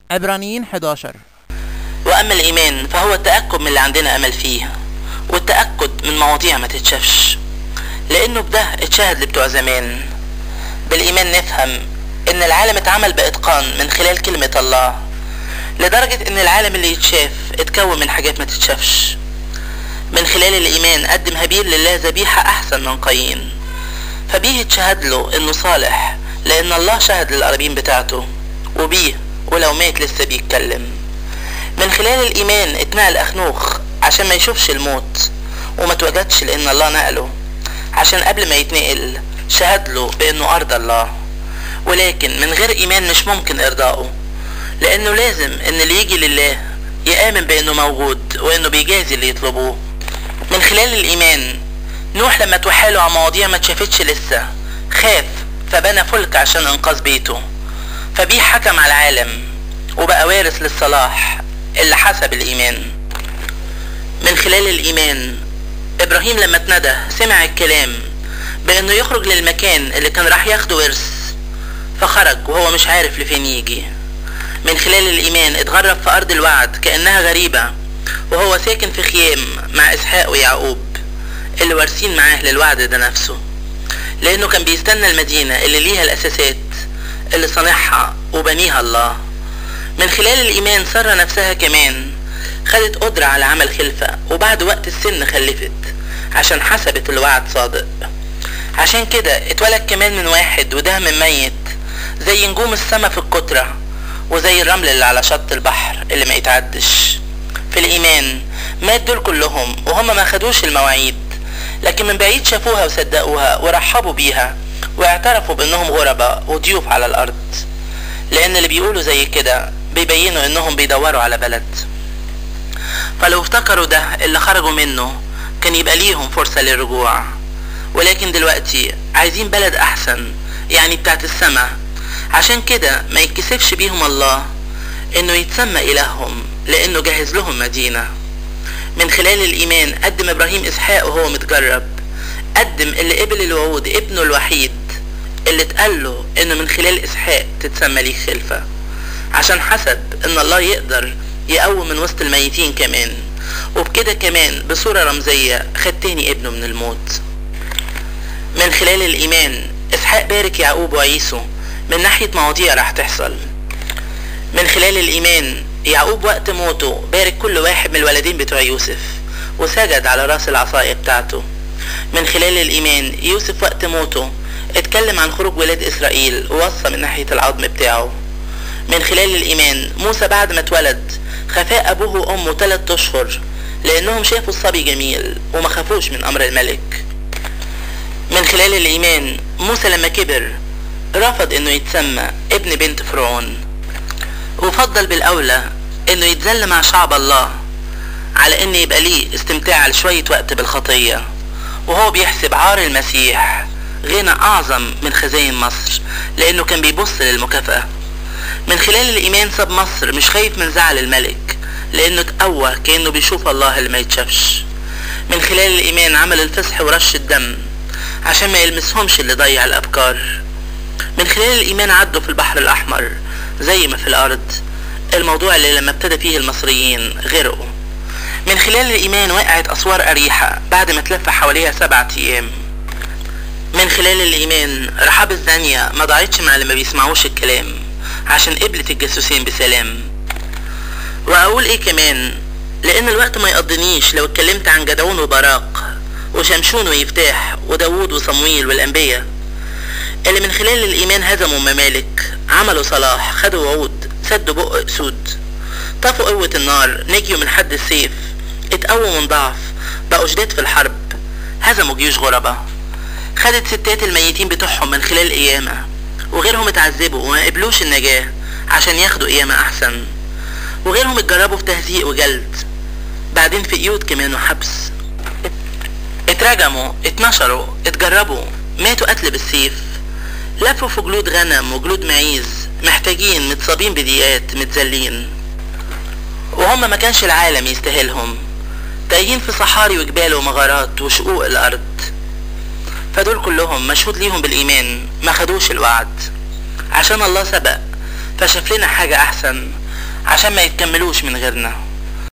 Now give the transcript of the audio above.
عبرانيين 11 وأما الإيمان فهو التأكد من اللي عندنا أمل فيه والتأكد من مواضيع ما تتشافش لأنه بده اتشاهد لبتوع زمان بالإيمان نفهم إن العالم اتعمل بإتقان من خلال كلمة الله لدرجة إن العالم اللي يتشاف اتكون من حاجات ما تتشافش من خلال الإيمان قدم هابيل لله ذبيحة أحسن من قايين فبيه اتشهد له إنه صالح لأن الله شهد للقرابين بتاعته وبيه ولو مات لسه بيتكلم من خلال الإيمان اتنقل أخنوخ عشان ما يشوفش الموت وما توجدش لأن الله نقله عشان قبل ما يتنقل شهد له بأنه أرضى الله ولكن من غير إيمان مش ممكن إرضائه لأنه لازم إن اللي يجي لله يآمن بأنه موجود وإنه بيجازي اللي يطلبوه من خلال الإيمان نوح لما توحاله على مواضيع ما اتشافتش لسه خاف فبنى فلك عشان إنقاذ بيته فبيه حكم على العالم وبقى وارث للصلاح اللي حسب الإيمان من خلال الإيمان إبراهيم لما اتندى سمع الكلام بأنه يخرج للمكان اللي كان راح ياخده ورث فخرج وهو مش عارف لفين يجي من خلال الإيمان اتغرب في أرض الوعد كأنها غريبة وهو ساكن في خيام مع إسحاق ويعقوب اللي وارثين معاه للوعد ده نفسه لأنه كان بيستنى المدينة اللي ليها الأساسات اللي صانعها وبنيها الله من خلال الإيمان سارة نفسها كمان خدت قدرة على عمل خلفة وبعد وقت السن خلفت عشان حسبت الوعد صادق عشان كده اتولد كمان من واحد وده من ميت زي نجوم السما في الكترة وزي الرمل اللي على شط البحر اللي ما يتعدش في الإيمان مات دول كلهم وهم ما خدوش المواعيد لكن من بعيد شافوها وصدقوها ورحبوا بيها واعترفوا بأنهم غرباء وضيوف على الأرض لأن اللي بيقولوا زي كده بيبينوا إنهم بيدوروا على بلد فلو افتكروا ده اللي خرجوا منه كان يبقى ليهم فرصة للرجوع ولكن دلوقتي عايزين بلد أحسن يعني بتاعت السماء عشان كده ما يتكسفش بيهم الله إنه يتسمى إلههم لأنه جهز لهم مدينة من خلال الإيمان قدم إبراهيم إسحاق وهو متجرب قدم اللي قبل الوعود ابنه الوحيد اللي اتقال له إنه من خلال إسحاق تتسمى ليه خلفة عشان حسب إن الله يقدر يقوم من وسط الميتين كمان وبكده كمان بصورة رمزية خد تاني ابنه من الموت من خلال الإيمان إسحاق بارك يعقوب وعيسو من ناحية مواضيع راح تحصل من خلال الإيمان يعقوب وقت موته بارك كل واحد من الولدين بتوع يوسف وسجد على راس العصاية بتاعته من خلال الإيمان يوسف وقت موته اتكلم عن خروج ولاد إسرائيل ووصى من ناحية العظم بتاعه من خلال الإيمان موسى بعد ما اتولد خفاء أبوه وأمه ثلاث أشهر لأنهم شافوا الصبي جميل وما خافوش من أمر الملك من خلال الإيمان موسى لما كبر رفض إنه يتسمى ابن بنت فرعون وفضل بالأولى إنه يتذل مع شعب الله على إن يبقى ليه استمتاع لشوية وقت بالخطية وهو بيحسب عار المسيح غنى أعظم من خزاين مصر لأنه كان بيبص للمكافأة من خلال الإيمان ساب مصر مش خايف من زعل الملك لأنه اتقوى كأنه بيشوف الله اللي ما يتشافش من خلال الإيمان عمل الفصح ورش الدم عشان ما يلمسهمش اللي ضيع الأبكار من خلال الإيمان عدوا في البحر الأحمر زي ما في الأرض الموضوع اللي لما ابتدى فيه المصريين غرقوا من خلال الإيمان وقعت أسوار أريحة بعد ما تلف حواليها سبعة أيام من خلال الإيمان رحاب الزانية ما ضاعتش مع اللي ما بيسمعوش الكلام عشان قبلت الجاسوسين بسلام وأقول إيه كمان لأن الوقت ما يقضنيش لو اتكلمت عن جدعون وبراق وشمشون ويفتاح وداوود وصمويل والأنبياء اللي من خلال الإيمان هزموا ممالك عملوا صلاح خدوا وعود سدوا بق أسود طفوا قوة النار نجيوا من حد السيف اتقووا من ضعف بقوا جداد في الحرب هزموا جيوش غرباء خدت ستات الميتين بتوعهم من خلال قيامة وغيرهم اتعذبوا وما قبلوش النجاة عشان ياخدوا قيامة أحسن وغيرهم اتجربوا في تهزيق وجلد بعدين في قيود كمان وحبس اترجموا اتنشروا اتجربوا ماتوا قتل بالسيف لفوا في جلود غنم وجلود معيز محتاجين متصابين بديات متذلين وهم ما كانش العالم يستاهلهم تايهين في صحاري وجبال ومغارات وشقوق الأرض فدول كلهم مشهود ليهم بالإيمان ما خدوش الوعد عشان الله سبق فشاف لنا حاجة أحسن عشان ما يتكملوش من غيرنا